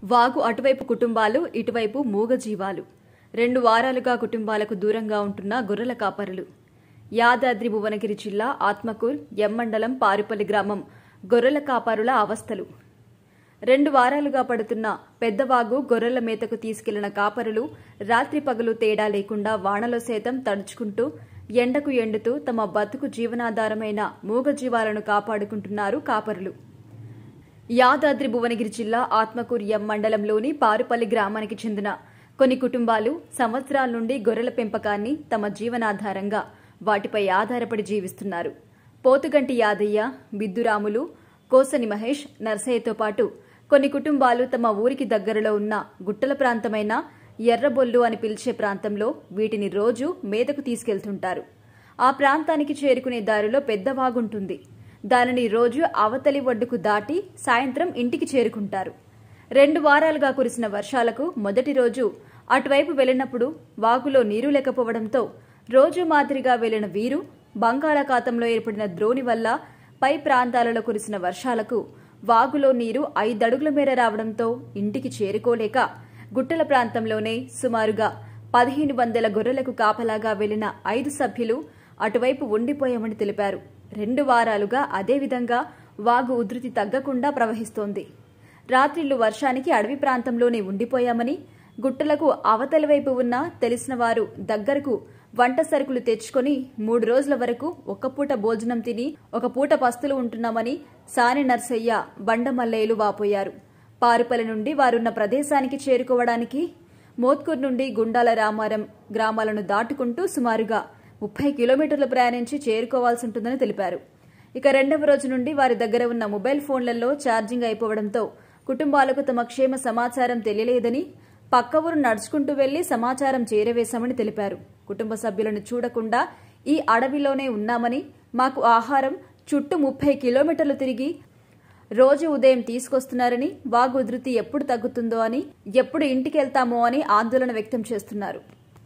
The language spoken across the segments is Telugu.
వాగు అటువైపు కుటుంబాలు ఇటువైపు మూగ జీవాలు రెండు వారాలుగా కుటుంబాలకు దూరంగా ఉంటున్న గొర్రెల కాపరులు యాదాద్రి భువనగిరి జిల్లా ఆత్మకూర్ ఎమ్మండలం పారుపల్లి గ్రామం గొర్రెల కాపరుల అవస్థలు రెండు వారాలుగా పడుతున్న పెద్దవాగు గొర్రెల మేతకు తీసుకెళ్లిన కాపరులు రాత్రి పగలు తేడా లేకుండా వానలో సైతం తడుచుకుంటూ ఎండకు ఎండుతూ తమ బతుకు జీవనాధారమైన మూగజీవాలను కాపాడుకుంటున్నారు కాపరులు యాదాద్రి భువనగిరి జిల్లా ఆత్మకూరు ఎం మండలంలోని పారుపల్లి గ్రామానికి చెందిన కొన్ని కుటుంబాలు సంవత్సరాల నుండి గొర్రెల పెంపకాన్ని తమ జీవనాధారంగా వాటిపై ఆధారపడి జీవిస్తున్నారు పోతుగంటి యాదయ్య బిద్దురాములు కోసని మహేష్ నర్సయ్యతో పాటు కొన్ని కుటుంబాలు తమ ఊరికి దగ్గరలో ఉన్న గుట్టల ప్రాంతమైన ఎర్రబొల్లు అని పిలిచే ప్రాంతంలో వీటిని రోజు మేతకు తీసుకెళ్తుంటారు ఆ ప్రాంతానికి చేరుకునే దారిలో పెద్ద వాగుంటుంది దానిని రోజు అవతలి ఒడ్డుకు దాటి సాయంత్రం ఇంటికి చేరుకుంటారు రెండు వారాలుగా కురిసిన వర్షాలకు మొదటి రోజు అటువైపు వెళ్లినప్పుడు వాగులో నీరు లేకపోవడంతో రోజు మాదిరిగా వెళ్లిన వీరు బంగాళాఖాతంలో ఏర్పడిన ద్రోణి వల్ల పై ప్రాంతాలలో కురిసిన వర్షాలకు వాగులో నీరు ఐదడుగుల మేర రావడంతో ఇంటికి చేరుకోలేక గుట్టల ప్రాంతంలోనే సుమారుగా పదిహేను వందల గొర్రెలకు కాపలాగా వెళ్లిన ఐదు సభ్యులు అటువైపు ఉండిపోయామని తెలిపారు రెండు వారాలుగా అదేవిధంగా వాగు ఉధృతి తగ్గకుండా ప్రవహిస్తోంది రాత్రిళ్లు వర్షానికి అడవి ప్రాంతంలోనే ఉండిపోయామని గుట్టలకు అవతలి వైపు ఉన్న తెలిసిన వారు దగ్గరకు వంట సరుకులు తెచ్చుకొని మూడు రోజుల వరకు ఒక్క పూట భోజనం తిని ఒక పూట పస్తులు ఉంటున్నామని సాని నర్సయ్య బండమల్లయ్యలు వాపోయారు పారుపల్లి నుండి వారున్న ప్రదేశానికి చేరుకోవడానికి మోత్కూర్ నుండి గుండాల రామారం గ్రామాలను దాటుకుంటూ సుమారుగా ముప్పై కిలోమీటర్లు ప్రయాణించి చేరుకోవాల్సి ఉంటుందని తెలిపారు ఇక రెండవ రోజు నుండి వారి దగ్గర ఉన్న మొబైల్ ఫోన్లలో ఛార్జింగ్ అయిపోవడంతో కుటుంబాలకు తమ క్షేమ సమాచారం తెలియలేదని పక్క ఊరు నడుచుకుంటూ వెళ్లి సమాచారం చేరవేశామని తెలిపారు కుటుంబ సభ్యులను చూడకుండా ఈ అడవిలోనే ఉన్నామని మాకు ఆహారం చుట్టూ ముప్పై కిలోమీటర్లు తిరిగి రోజు ఉదయం తీసుకొస్తున్నారని వాగు ఉధృతి ఎప్పుడు తగ్గుతుందో అని ఎప్పుడు ఇంటికి వెళ్తామో అని ఆందోళన వ్యక్తం చేస్తున్నారు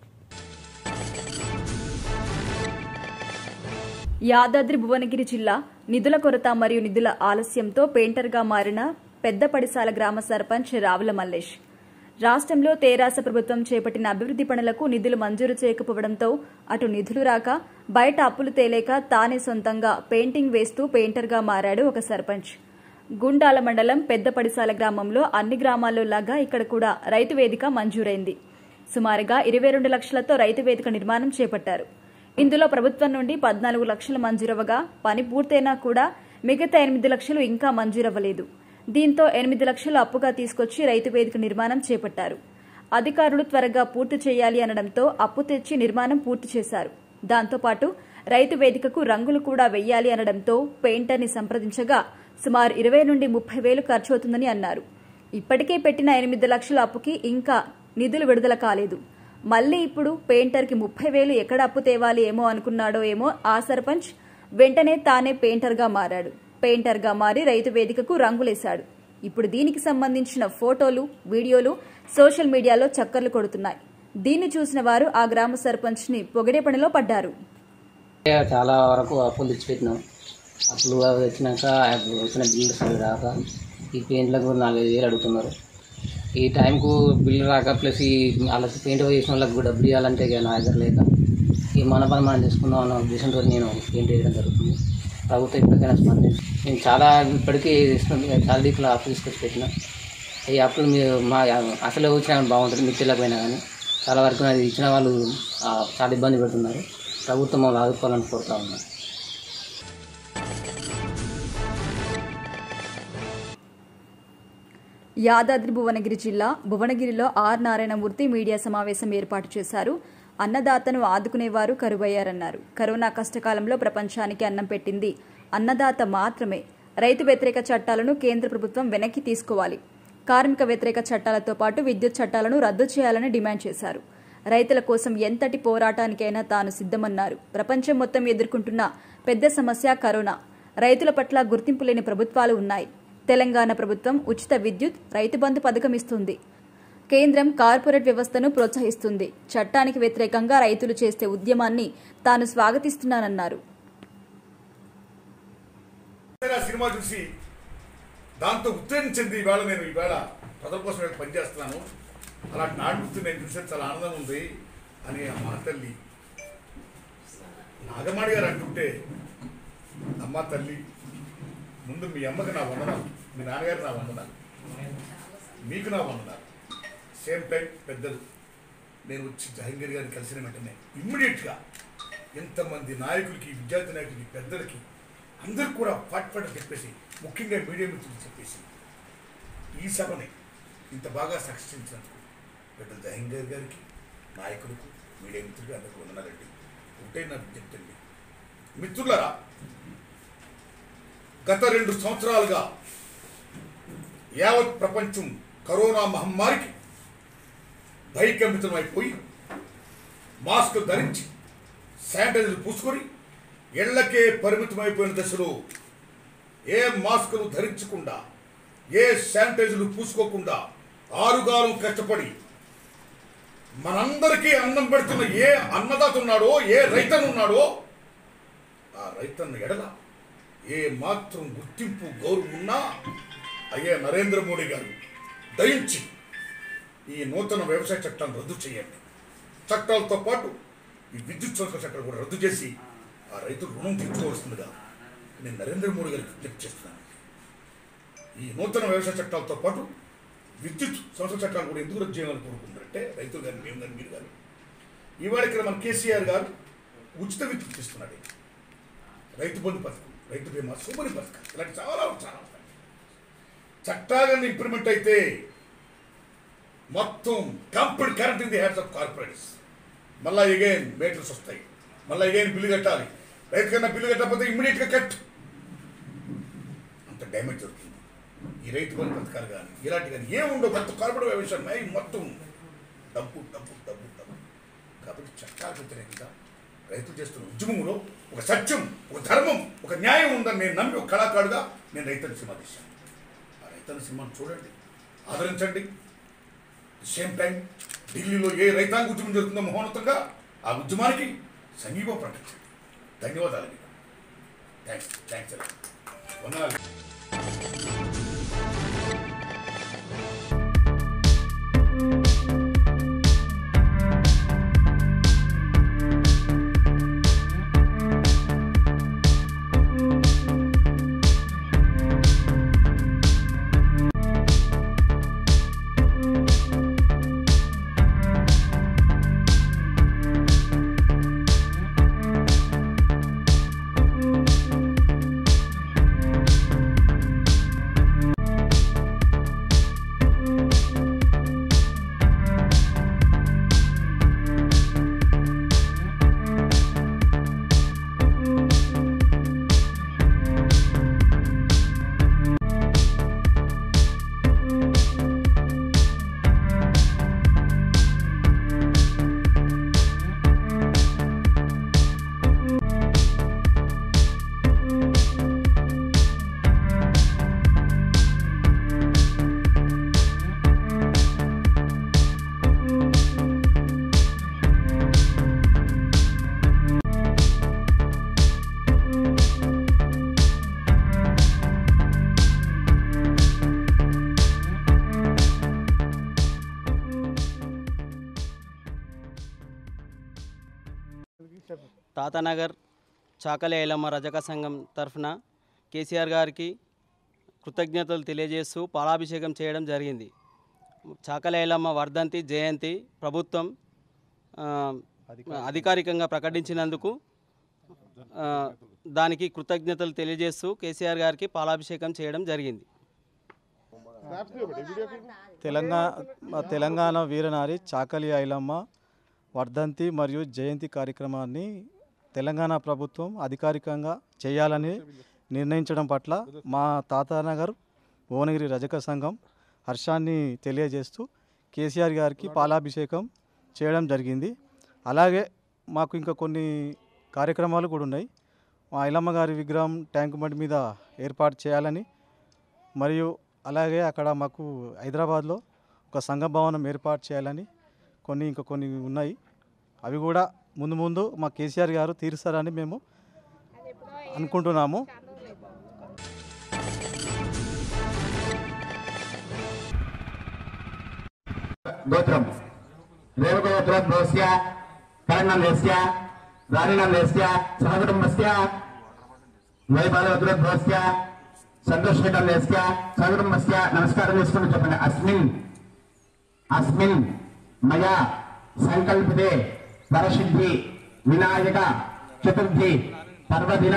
యాదాద్రి భువనగిరి జిల్లా నిధుల కొరత మరియు నిధుల ఆలస్యంతో పెయింటర్గా మారిన పెద్దపడిసాల గ్రామ సర్పంచ్ రావుల మల్లేష్ రాష్ట్రంలో తేరాస ప్రభుత్వం చేపట్టిన అభివృద్ది పనులకు నిధులు మంజూరు చేయకపోవడంతో అటు నిధులు రాక బయట అప్పులు తేలేక తానే సొంతంగా పెయింటింగ్ వేస్తూ పెయింటర్గా మారాడు ఒక సర్పంచ్ గుండాల మండలం పెద్దపడిసాల గ్రామంలో అన్ని గ్రామాల్లో లాగా ఇక్కడ కూడా రైతు వేదిక మంజూరైంది సుమారుగా ఇరవై రెండు లక్షలతో రైతు వేదిక నిర్మాణం చేపట్టారు ఇందులో ప్రభుత్వం నుండి పద్నాలుగు లక్షలు మంజూరవగా పని పూర్తయినా కూడా మిగతా ఎనిమిది లక్షలు ఇంకా మంజూరవ్వలేదు దీంతో ఎనిమిది లక్షలు అప్పుగా తీసుకొచ్చి రైతు వేదిక నిర్మాణం చేపట్టారు అధికారులు త్వరగా పూర్తి చేయాలి అనడంతో అప్పు తెచ్చి నిర్మాణం పూర్తి చేశారు దాంతోపాటు రైతు వేదికకు రంగులు కూడా వెయ్యాలి అనడంతో పెయింటర్ని సంప్రదించగా సుమారు ఇరవై నుండి ముప్పై వేలు ఖర్చవుతుందని అన్నారు ఇప్పటికే పెట్టిన ఎనిమిది లక్షల అప్పుకి ఇంకా నిధులు విడుదల కాలేదు మళ్లీ ఇప్పుడు పెయింటర్కి ముప్పై వేలు ఎక్కడ అప్పు తేవాలి ఏమో అనుకున్నాడో ఏమో ఆ సర్పంచ్ వెంటనే తానే పెయింటర్గా మారాడు పెయింటర్గా మారి రైతు వేదికకు రంగులేశాడు ఇప్పుడు దీనికి సంబంధించిన ఫోటోలు వీడియోలు సోషల్ మీడియాలో చక్కర్లు కొడుతున్నాయి దీన్ని చూసిన వారు ఆ గ్రామ సర్పంచ్ని పొగిడే పనిలో పడ్డారు చాలా వరకు అప్పులు తెచ్చిపెట్టినాం అప్పులు అవి వచ్చినాక అప్పుడు వచ్చిన బిల్లు సరి రాక ఈ పెయింట్లకు నాలుగైదు వేలు అడుగుతున్నారు ఈ టైంకు బిల్లు రాక ప్లస్ ఈ వాళ్ళకి పెయింట్ చేసిన వాళ్ళకి కూడా డబ్బులు ఇవ్వాలంటే ఇక నా దగ్గర లేక ఈ మన పని మనం చేసుకుందాం అన్న ఉద్దేశంతో నేను పెయింట్ వేయడం జరుగుతుంది ప్రభుత్వం ఇప్పటికైనా స్పందించి నేను చాలా ఇప్పటికీ ఇస్తుంది చాలా దీంట్లో అప్పు తీసుకొచ్చి పెట్టిన ఈ అప్పులు మీరు మా అసలు వచ్చినా కానీ బాగుంటుంది మీకు తెలియకపోయినా కానీ చాలా వరకు అది ఇచ్చిన వాళ్ళు ఆ, చాలా ఇబ్బంది పెడుతున్నారు ప్రభుత్వం వాళ్ళు ఆదుకోవాలని కోరుతా ఉన్నారు యాదాద్రి భువనగిరి జిల్లా భువనగిరిలో ఆర్ నారాయణమూర్తి మీడియా సమావేశం ఏర్పాటు చేశారు అన్నదాతను ఆదుకునేవారు కరువయ్యారన్నారు కరోనా కష్టకాలంలో ప్రపంచానికి అన్నం పెట్టింది అన్నదాత మాత్రమే రైతు వ్యతిరేక చట్టాలను కేంద్ర ప్రభుత్వం వెనక్కి తీసుకోవాలి కార్మిక వ్యతిరేక చట్టాలతో పాటు విద్యుత్ చట్టాలను రద్దు చేయాలని డిమాండ్ చేశారు రైతుల కోసం ఎంతటి పోరాటానికైనా తాను సిద్ధమన్నారు ప్రపంచం మొత్తం ఎదుర్కొంటున్న పెద్ద సమస్య కరోనా రైతుల పట్ల గుర్తింపు లేని ప్రభుత్వాలు ఉన్నాయి తెలంగాణ ప్రభుత్వం ఉచిత విద్యుత్ రైతు బంధు పథకం ఇస్తుంది కేంద్రం కార్పొరేట్ వ్యవస్థను ప్రోత్సహిస్తుంది చట్టానికి వ్యతిరేకంగా రైతులు చేసే ఉద్యమాన్ని తాను స్వాగతిస్తున్నానన్నారు ఆ సినిమా చూసి దాంతో ఉత్తేజించింది ఈవేళ నేను ఈవేళ ప్రజల కోసం నేను పనిచేస్తున్నాను అలాంటి నాడుతూ నేను చూస్తే చాలా ఆనందం ఉంది అని ఆ మా తల్లి నాగమాడి గారు అంటుంటే అమ్మ తల్లి ముందు మీ అమ్మకి నా వందనాలు మీ నాన్నగారు నా వందనాలు మీకు నా వందనాలు సేమ్ టైం పెద్దలు నేను వచ్చి జహంగీర్ గారిని కలిసిన వెంటనే ఇమ్మీడియట్గా ఎంతమంది నాయకులకి విద్యార్థి నాయకులకి పెద్దలకి అందరికి కూడా ఫట్ ఫట్ చెప్పేసి ముఖ్యంగా మీడియా మిత్రులు చెప్పేసి ఈ సభని ఇంత బాగా సక్సెసించినందుకు పెద్దలు జహంగీర్ గారికి నాయకులకు మీడియా మిత్రులకి అందరికీ వందనాలండి ఒకటే నా విజ్ఞప్తి అండి మిత్రులరా గత రెండు సంవత్సరాలుగా యావత్ ప్రపంచం కరోనా మహమ్మారికి భయకంపితమైపోయి మాస్క్ ధరించి శానిటైజర్ పూసుకొని ఇళ్లకే పరిమితమైపోయిన దశలో ఏ మాస్కులు ధరించకుండా ఏ శానిటైజర్లు పూసుకోకుండా ఆరుగాలం కష్టపడి మనందరికీ అన్నం పెడుతున్న ఏ అన్నదాత ఉన్నాడో ఏ రైతను ఉన్నాడో ఆ రైతన్న ఎడల ఏ మాత్రం గుర్తింపు గౌరవం ఉన్నా అయ్యే నరేంద్ర మోడీ గారు దయించి ఈ నూతన వ్యవసాయ చట్టాన్ని రద్దు చేయండి చట్టాలతో పాటు ఈ విద్యుత్ సంస్థ చట్టాలు కూడా రద్దు చేసి ఆ రైతులు రుణం తీర్చుకోవాల్సిందిగా నేను నరేంద్ర మోడీ గారికి విజ్ఞప్తి చేస్తున్నాను ఈ నూతన వ్యవసాయ చట్టాలతో పాటు విద్యుత్ సంస్థ చట్టాలు కూడా ఎందుకు రద్దు చేయాలని కోరుకుంటారంటే రైతులు కానీ మేము కానీ మీరు కానీ ఇవాళ ఇక్కడ మన కేసీఆర్ గారు ఉచిత విద్యుత్ ఇస్తున్నాడు రైతు బంధు పథకం రైతు బీమా సూపరి పథకం ఇలాంటి చాలా చాలా ఉన్నాయి. చట్టాలన్నీ ఇంప్లిమెంట్ అయితే మొత్తం complete current in the hands of corporates మళ్ళా ఎగైన్ మేటర్స్ వస్తాయి మళ్ళా ఎగైన్ బిల్లు కట్టాలి రైతు కన్నా బిల్లు కట్టకపోతే ఇమ్మీడియట్గా కట్ అంత డ్యామేజ్ జరుగుతుంది ఈ రైతు బంధు పథకాలు కానీ ఇలాంటి కానీ ఏముండవు మొత్తం కార్పొరేట్ వ్యవసాయం అయి మొత్తం డబ్బు డబ్బు డబ్బు డబ్బు కాబట్టి చట్టాలకు వ్యతిరేకంగా రైతులు చేస్తున్న ఉద్యమంలో ఒక సత్యం ఒక ధర్మం ఒక న్యాయం ఉందని నేను నమ్మి ఒక కళాకారుగా నేను రైతుల సినిమా తీశాను ఆ రైతుల సినిమాను చూడండి ఆదరించండి సేమ్ టైం ఢిల్లీలో ఏ రైతాంగ ఉద్యమం జరుగుతుందో మహోన్నతంగా ఆ ఉద్యమానికి సంఘీభావం ప్రకటించండి ధన్యవాదాలు మీకు థ్యాంక్స్ థ్యాంక్స్ వందనాలు తాతానగర్ చాకలి ఐలమ్మ రజక సంఘం తరఫున కేసీఆర్ గారికి కృతజ్ఞతలు తెలియజేస్తూ పాలాభిషేకం చేయడం జరిగింది చాకలి ఐలమ్మ వర్ధంతి జయంతి ప్రభుత్వం ఆ, అధికారికంగా ప్రకటించినందుకు ఆ, దానికి కృతజ్ఞతలు తెలియజేస్తూ కేసీఆర్ గారికి పాలాభిషేకం చేయడం జరిగింది తెలంగాణ తెలంగాణ వీరనారి చాకలి ఐలమ్మ వర్ధంతి మరియు జయంతి కార్యక్రమాన్ని తెలంగాణ ప్రభుత్వం అధికారికంగా చేయాలని నిర్ణయించడం పట్ల మా తాతానగర్ భువనగిరి రజక సంఘం హర్షాన్ని తెలియజేస్తూ కేసీఆర్ గారికి పాలాభిషేకం చేయడం జరిగింది అలాగే మాకు ఇంకా కొన్ని కార్యక్రమాలు కూడా ఉన్నాయి మా ఐలమ్మ గారి విగ్రహం ట్యాంక్ బండ్ మీద ఏర్పాటు చేయాలని మరియు అలాగే అక్కడ మాకు హైదరాబాద్లో ఒక సంఘ భవనం ఏర్పాటు చేయాలని కొన్ని ఇంకా కొన్ని ఉన్నాయి అవి కూడా ముందు ముందు మా కేసీఆర్ గారు తీరుస్తారని మేము అనుకుంటున్నాము గోత్రం రేవగోత్రోద్భవస్య కరణందస్య రాణినందస్య సహకుటుంబస్య వైబాలవద్రోద్భవస్య సంతోషకందస్య సహకుటుంబస్య నమస్కారం చేసుకుని చెప్పండి అస్మిన్ అస్మిన్ మయా సంకల్పితే వరసిద్ధి వినాయక చతుర్థి పర్వదిన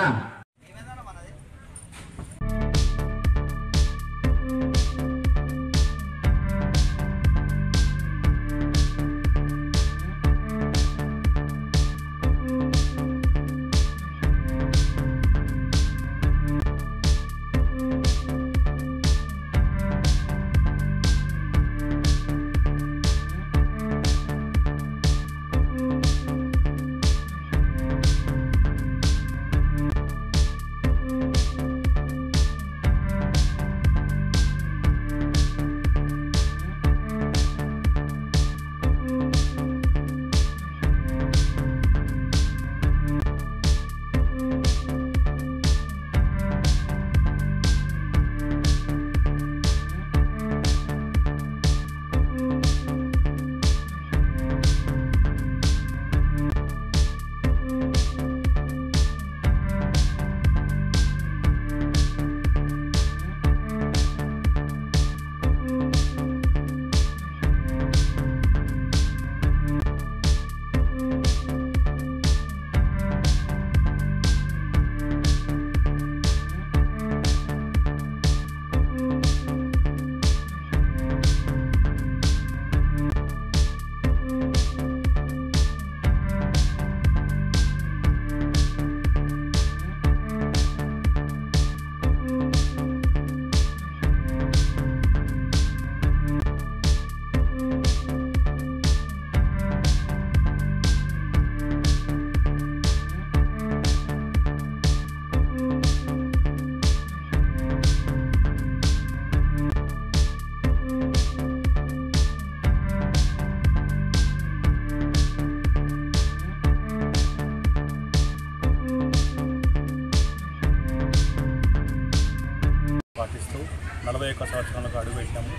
పాటిస్తూ నలభై ఒక్క సంవత్సరంలో అడుగుపెట్టాము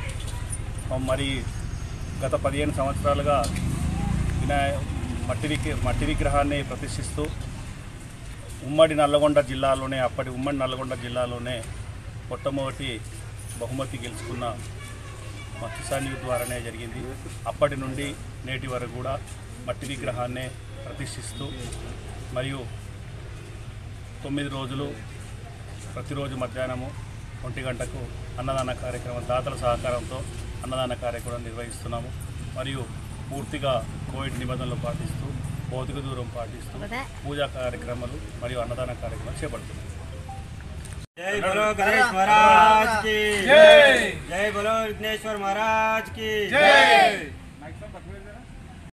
మరి గత పదిహేను సంవత్సరాలుగా వినాయ మట్టి విగ్ర మట్టి విగ్రహాన్ని ప్రతిష్ఠిస్తూ ఉమ్మడి నల్లగొండ జిల్లాలోనే అప్పటి ఉమ్మడి నల్లగొండ జిల్లాలోనే మొట్టమొదటి బహుమతి గెలుచుకున్న మా కిసాన్ యూత్ ద్వారానే జరిగింది అప్పటి నుండి నేటి వరకు కూడా మట్టి విగ్రహాన్నే ప్రతిష్ఠిస్తూ మరియు తొమ్మిది రోజులు ప్రతిరోజు మధ్యాహ్నము ఒంటి గంటకు అన్నదాన కార్యక్రమం దాతల సహకారంతో అన్నదాన కార్యక్రమం నిర్వహిస్తున్నాము మరియు పూర్తిగా కోవిడ్ నిబంధనలు పాటిస్తూ భౌతిక దూరం పాటిస్తూ పూజా కార్యక్రమాలు మరియు అన్నదాన కార్యక్రమాలు చేపడుతున్నాము जय बोलो गणेश महाराज की जय जय बोलो विघ्नेश्वर महाराज की जय